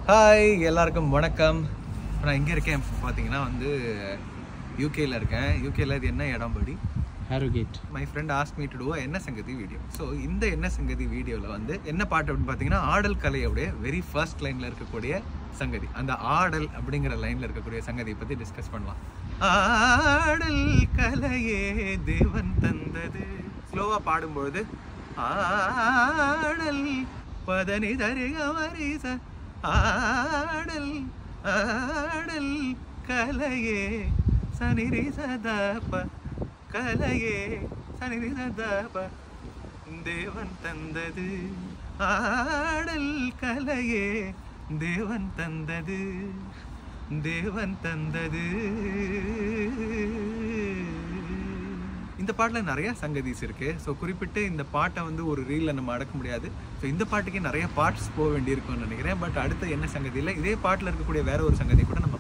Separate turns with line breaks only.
hi எல்லாருக்கும் வணக்கம் இப்ப நான் எங்கே இருக்கேன் இப்போ பார்த்தீங்கன்னா வந்து யூகேல இருக்கேன் யூகேல இது என்ன இடம் படி
Harrogate
my friend ask me to do என்ன சங்கதி வீடியோ ஸோ இந்த என்ன சங்கதி வீடியோவில் வந்து என்ன பாட்டு அப்படின்னு பார்த்தீங்கன்னா ஆடல் கலையோடைய வெரி ஃபர்ஸ்ட் லைனில் இருக்கக்கூடிய சங்கதி அந்த ஆடல் அப்படிங்கிற லைனில் இருக்கக்கூடிய சங்கதியை பற்றி டிஸ்கஸ் பண்ணலாம் ஆடல் கலையே தேவன் தந்தது ஸ்லோவாக பாடும்பொழுது ஆடல் பதனி தரிகமரிச ஆடல் ஆடல் கலையே சனிரி சதப கலையே சனிரி சதப தேவன் தந்தது ஆடல் கலையே தேவன் தந்தது தேவன் தந்தது இந்த பாட்டில் நிறைய சங்கதிஸ் இருக்கு ஸோ குறிப்பிட்டு இந்த பாட்டை வந்து ஒரு ரீலில் நம்ம அடக்க முடியாது ஸோ இந்த பாட்டுக்கே நிறைய பார்ட்ஸ் போக வேண்டியிருக்கும்னு நினைக்கிறேன் பட் அடுத்த என்ன சங்கதி இல்லை இதே பாட்டில் இருக்கக்கூடிய வேற ஒரு சங்கதி கூட நம்ம